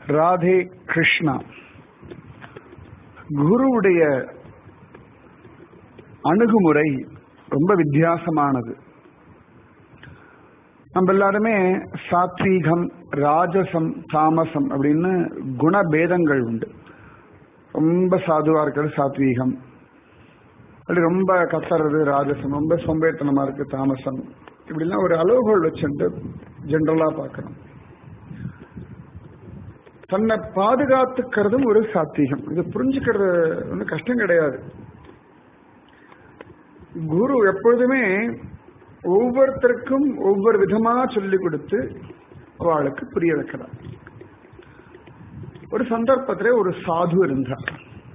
ராதே கிருஷ்ணா குருவுடைய அணுகுமுறை ரொம்ப வித்தியாசமானது நம்ம எல்லாருமே சாத்வீகம் ராஜசம் தாமசம் அப்படின்னு குணபேதங்கள் உண்டு ரொம்ப சாதுவா இருக்கிறது சாத்வீகம் அப்படி ரொம்ப கத்துறது ராஜசம் ரொம்ப சோம்பேத்தனமா இருக்கு தாமசம் இப்படிலாம் ஒரு அளவுகோல் வச்சுட்டு ஜென்ரலா பார்க்கணும் தன்னை பாதுகாத்துக்கிறதும் ஒரு சாத்வீகம் இது புரிஞ்சுக்கிறது ஒன்றும் கஷ்டம் கிடையாது குரு எப்பொழுதுமே ஒவ்வொருத்தருக்கும் ஒவ்வொரு விதமா சொல்லி கொடுத்து அவளுக்கு புரிய வைக்கிறார் ஒரு சந்தர்ப்பத்திலே ஒரு சாது இருந்தார்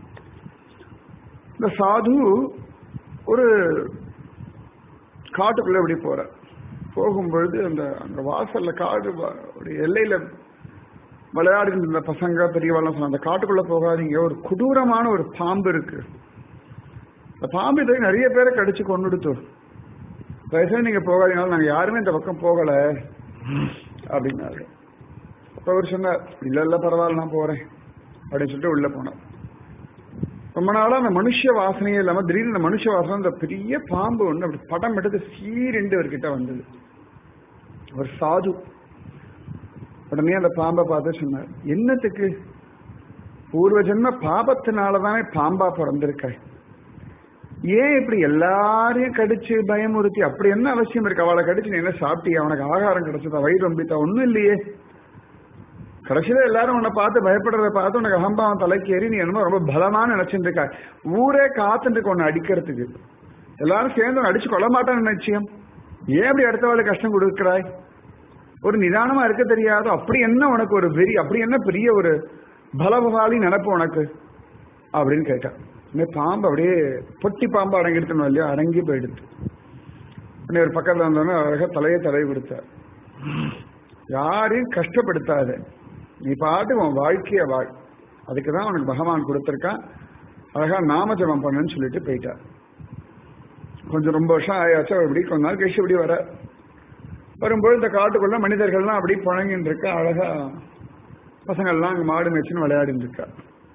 இந்த சாது ஒரு காட்டுக்குள்ள இப்படி போற போகும்பொழுது அந்த அந்த வாசல்ல காடு எல்லையில விளையாடிட்டு இருந்த பசங்க பெரியவாள்லாம் சொன்னாங்க அந்த காட்டுக்குள்ள போகாதீங்க ஒரு கொடூரமான ஒரு பாம்பு இருக்கு அந்த பாம்பு இதை நிறைய பேரை கடிச்சு கொண்டுடுத்து வயசு நீங்க போகாதீங்கனாலும் நாங்க யாருமே இந்த பக்கம் போகல அப்படின்னாரு அப்ப அவர் சொன்னார் இல்ல இல்ல பரவாயில்ல நான் போறேன் அப்படின்னு சொல்லிட்டு உள்ள போனார் ரொம்ப நாளா அந்த மனுஷ வாசனையே இல்லாம திடீர்னு அந்த மனுஷ வாசனை அந்த பெரிய பாம்பு ஒண்ணு அப்படி படம் எடுத்து சீரெண்டு அவர்கிட்ட வந்தது அவர் சாது உடனே அந்த பாம்பை பார்த்து சொன்னார் என்னத்துக்கு பூர்வ ஜென்ம பாபத்தினாலதானே பாம்பா பிறந்திருக்காய் ஏன் இப்படி எல்லாரையும் கடிச்சு பயமுறுத்தி அப்படி என்ன அவசியம் இருக்கு அவளை கடிச்சு நீ என்ன சாப்பிட்டியா அவனுக்கு ஆகாரம் கிடைச்சதா வயிறு ரொம்பித்தா ஒண்ணும் இல்லையே கடைசியில எல்லாரும் உன்னை பார்த்து பயப்படுறத பார்த்து உனக்கு அகம்பாவம் தலைக்கு ஏறி நீ என்னமோ ரொம்ப பலமான நினைச்சிட்டு இருக்க ஊரே காத்துட்டு உன்னை அடிக்கிறதுக்கு எல்லாரும் சேர்ந்து உன்னை அடிச்சு கொள்ள மாட்டான்னு நிச்சயம் ஏன் அப்படி அடுத்தவாளுக்கு கஷ்டம் கொடுக்கிறாய் ஒரு நிதானமா இருக்க தெரியாது அப்படி என்ன உனக்கு ஒரு வெறி அப்படி என்ன பெரிய ஒரு பலபகாலி நினப்பு உனக்கு அப்படின்னு கேட்டான் இந்த பாம்பு அப்படியே பொட்டி பாம்பு அடங்கிடுத்தணும் இல்லையா அடங்கி போயிடுது உடனே ஒரு பக்கத்துல வந்தோடனே அழகா தலையை தடவி கொடுத்தார் யாரையும் கஷ்டப்படுத்தாத நீ பாட்டு உன் வாழ்க்கைய வாழ் அதுக்கு தான் உனக்கு பகவான் கொடுத்துருக்கான் அழகா நாம ஜபம் பண்ணுன்னு சொல்லிட்டு போயிட்டார் கொஞ்சம் ரொம்ப வருஷம் ஆயாச்சு அவர் இப்படி கொஞ்ச நாள் கழிச்சு இப்படி வர வரும்போது இந்த காட்டுக்குள்ள மனிதர்கள்லாம் அப்படி புழங்கின்னு இருக்க அழகா பசங்கள்லாம் அங்க மாடு மேய்ச்சின்னு விளையாடிட்டு இருக்கா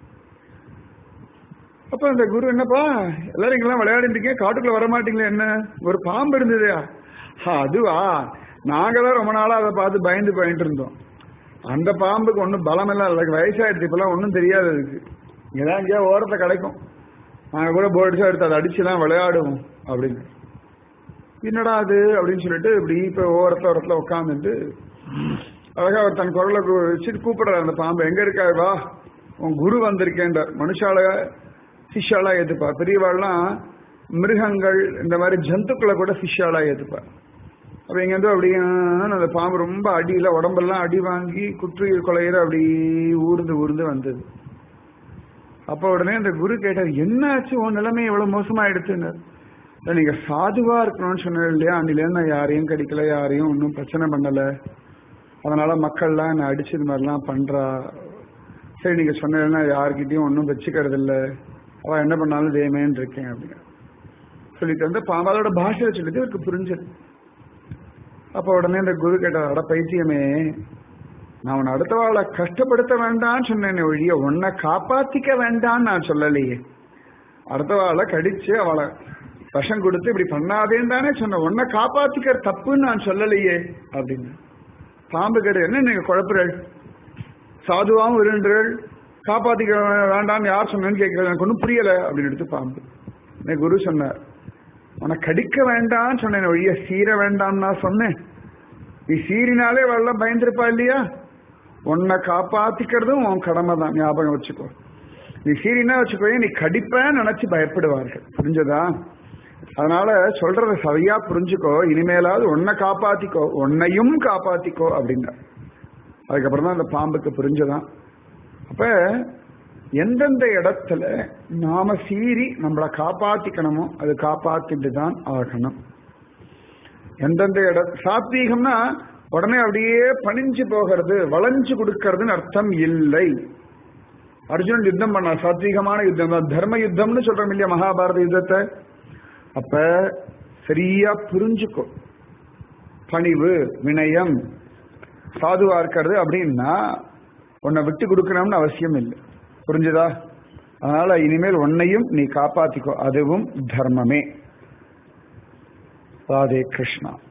அப்ப அந்த குரு என்னப்பா எல்லாரும் இங்கெல்லாம் விளையாடிட்டு இருக்கீங்க காட்டுக்குள்ள வர மாட்டீங்களே என்ன ஒரு பாம்பு இருந்தது அதுவா நாங்களாம் ரொம்ப நாளா அதை பார்த்து பயந்து போயிட்டு இருந்தோம் அந்த பாம்புக்கு ஒன்றும் பலம் எல்லாம் இல்லை வயசாயிடுச்சு இப்பெல்லாம் ஒன்றும் தெரியாது அதுக்கு இங்கதான் எங்கேயா ஓரத்தை கிடைக்கும் நாங்கள் கூட போர்டிச்சா எடுத்து அதை அடிச்சுலாம் விளையாடுவோம் அப்படின்னு என்னடா அது அப்படின்னு சொல்லிட்டு இப்படி இப்ப ஓரத்த ஓரத்துல உட்காந்துட்டு அழகா அவர் தன் குரலை வச்சுட்டு கூப்பிடுறாரு அந்த பாம்பு எங்க இருக்கா வா உன் குரு வந்திருக்கேன்றார் மனுஷால சிஷ்யாலா ஏத்துப்பா பெரியவாள்லாம் மிருகங்கள் இந்த மாதிரி ஜந்துக்களை கூட சிஷ்யாலா ஏத்துப்பா அப்ப இங்க வந்து அப்படியே அந்த பாம்பு ரொம்ப அடியில உடம்பெல்லாம் அடி வாங்கி குற்று கொலையிற அப்படி ஊர்ந்து ஊர்ந்து வந்தது அப்ப உடனே அந்த குரு கேட்டார் என்ன ஆச்சு உன் நிலைமை எவ்வளவு மோசமாயிடுச்சுன்னு நீங்க சாதுவா இருக்கணும்னு சொன்னது இல்லையா அன்னில நான் யாரையும் கடிக்கல யாரையும் ஒன்றும் பிரச்சனை பண்ணல அதனால மக்கள்லாம் என்னை அடிச்சு இது மாதிரிலாம் பண்றா சரி நீங்க சொன்னதுன்னா யாருக்கிட்டையும் ஒன்றும் வச்சுக்கிறது இல்லை அவ என்ன பண்ணாலும் தேமேன்னு இருக்கேன் அப்படின்னு சொல்லிட்டு வந்து பாம்பாலோட பாஷையை சொல்லிட்டு இவருக்கு புரிஞ்சது அப்ப உடனே இந்த குரு கேட்டார் அட பைத்தியமே நான் உன்னை அடுத்தவாளை கஷ்டப்படுத்த வேண்டாம்னு சொன்னேன் ஒழிய உன்னை காப்பாத்திக்க வேண்டாம்னு நான் சொல்லலையே அடுத்தவாளை கடிச்சு அவளை விஷம் கொடுத்து இப்படி பண்ணாதேன்னு தானே சொன்ன உன்னை காப்பாத்திக்கிற தப்புன்னு நான் சொல்லலையே அப்படின்னு பாம்பு கேட்டு என்ன நீங்க குழப்புறள் சாதுவாகவும் இருன்றள் காப்பாத்திக்க வேண்டாம்னு யார் சொன்னேன்னு கேட்கறது எனக்கு ஒன்றும் புரியல அப்படின்னு எடுத்து பாம்பு குரு சொன்னார் உனக்கு கடிக்க வேண்டாம்னு சொன்னேன் ஒழிய சீர வேண்டாம்னு நான் சொன்னேன் நீ சீரினாலே வெள்ளம் பயந்துருப்பா இல்லையா உன்னை காப்பாத்திக்கிறதும் உன் கடமை தான் ஞாபகம் வச்சுக்கோ நீ சீரினா வச்சுக்கோ நீ கடிப்பேன்னு நினைச்சு பயப்படுவார்கள் புரிஞ்சதா அதனால சொல்றத சரியா புரிஞ்சுக்கோ இனிமேலாவது உன்னை காப்பாத்திக்கோ உன்னையும் காப்பாத்திக்கோ அப்படின்னா அதுக்கப்புறம் தான் அந்த பாம்புக்கு புரிஞ்சதான் அப்ப எந்தெந்த இடத்துல நாம சீறி நம்மளை காப்பாத்திக்கணுமோ அது காப்பாத்திட்டு தான் ஆகணும் எந்தெந்த இட சாத்வீகம்னா உடனே அப்படியே பணிஞ்சு போகிறது வளைஞ்சு கொடுக்கறதுன்னு அர்த்தம் இல்லை அர்ஜுனன் யுத்தம் பண்ணா சாத்வீகமான யுத்தம் தான் தர்ம யுத்தம்னு சொல்றோம் இல்லையா மகாபாரத யுத்தத்தை அப்ப சரியா புரிஞ்சுக்கோ பணிவு வினயம் சாதுவா இருக்கிறது அப்படின்னா உன்னை விட்டு கொடுக்கணும்னு அவசியம் இல்லை புரிஞ்சுதா அதனால இனிமேல் உன்னையும் நீ காப்பாத்திக்கோ அதுவும் தர்மமே ராதே கிருஷ்ணா